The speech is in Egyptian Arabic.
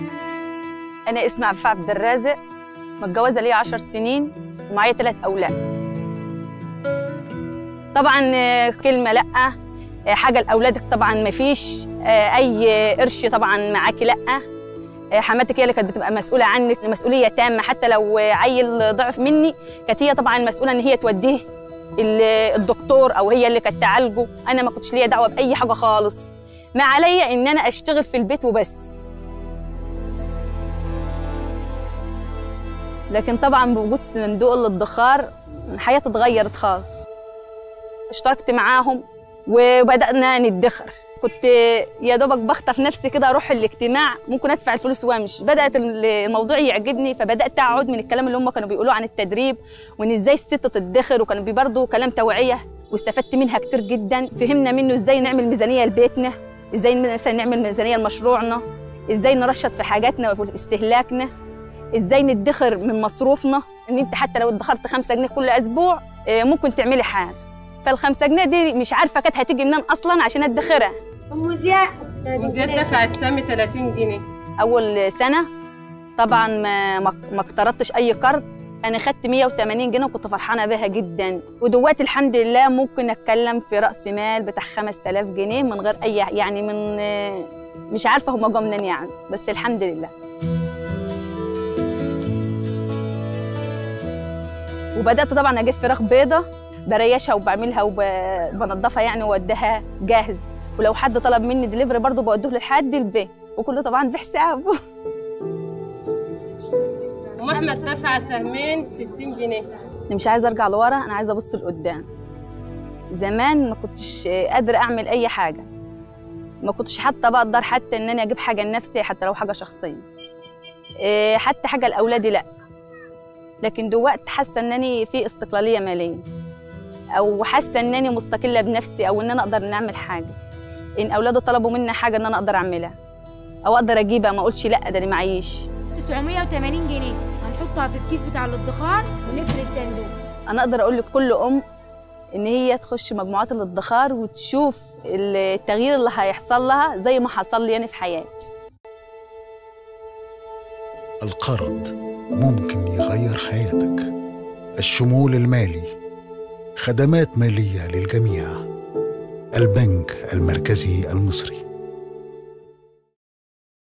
أنا اسمي عفاف عبد الرازق متجوزة ليا عشر سنين ومعايا ثلاث أولاد طبعا آه، كلمة لأ آه، حاجة لأولادك طبعا مفيش آه، أي قرش طبعا معاكي لأ آه، حماتك هي اللي كانت بتبقى مسؤولة عنك مسؤولية تامة حتى لو آه، عيل ضعف مني كانت هي طبعا مسؤولة إن هي توديه ال- الدكتور أو هي اللي كانت تعالجه أنا ما كنتش ليا دعوة بأي حاجة خالص ما عليا إن أنا أشتغل في البيت وبس لكن طبعا بوجود صندوق الادخار حياتي اتغيرت خالص اشتركت معاهم وبدأنا ندخر كنت يا دوبك بخطف نفسي كده اروح الاجتماع ممكن ادفع الفلوس وامشي بدات الموضوع يعجبني فبدات اقعد من الكلام اللي هم كانوا بيقولوه عن التدريب وان ازاي الست تدخر وكانوا بي برضه كلام توعيه واستفدت منها كتير جدا فهمنا منه ازاي نعمل ميزانيه لبيتنا ازاي مثلا نعمل ميزانيه لمشروعنا ازاي نرشد في حاجاتنا وفي استهلاكنا ازاي ندخر من مصروفنا ان انت حتى لو ادخرت خمسة جنيه كل اسبوع آه، ممكن تعملي حاجه فالخمسة جنيه دي مش عارفه كانت هتيجي منين اصلا عشان ادخرها ام زياد وزياد دفعت سامي 30 جنيه اول سنه طبعا ما ما ما اقترضتش اي قرض انا خدت 180 جنيه وكنت فرحانه بيها جدا ودلوقتي الحمد لله ممكن اتكلم في راس مال بتاع 5000 جنيه من غير اي يعني من آه، مش عارفه هما جم منين يعني بس الحمد لله وبدات طبعا اجيب فراخ بيضه بريشها وبعملها وبنضفها يعني ووديها جاهز ولو حد طلب مني دليفري برضه بوديه لحد البيت وكله طبعا بحسابه ام احمد دفع سهمين 60 جنيه انا مش عايزه ارجع لورا انا عايزه ابص لقدام زمان ما كنتش قادره اعمل اي حاجه ما كنتش حتى بقدر حتى ان انا اجيب حاجه لنفسي حتى لو حاجه شخصيه إيه، حتى حاجه لاولادي لا لكن دلوقتي حاسه انني في استقلاليه ماليه او حاسه انني مستقله بنفسي او ان انا اقدر نعمل حاجه ان اولادي طلبوا مني حاجه ان انا اقدر اعملها او اقدر اجيبها ما اقولش لا ده انا معيش 980 جنيه هنحطها في الكيس بتاع الادخار ونقفل الصندوق انا اقدر اقول لكل ام ان هي تخش مجموعات الادخار وتشوف التغيير اللي هيحصل لها زي ما حصل لي انا في حياتي القرض ممكن يغير حياتك الشمول المالي خدمات مالية للجميع البنك المركزي المصري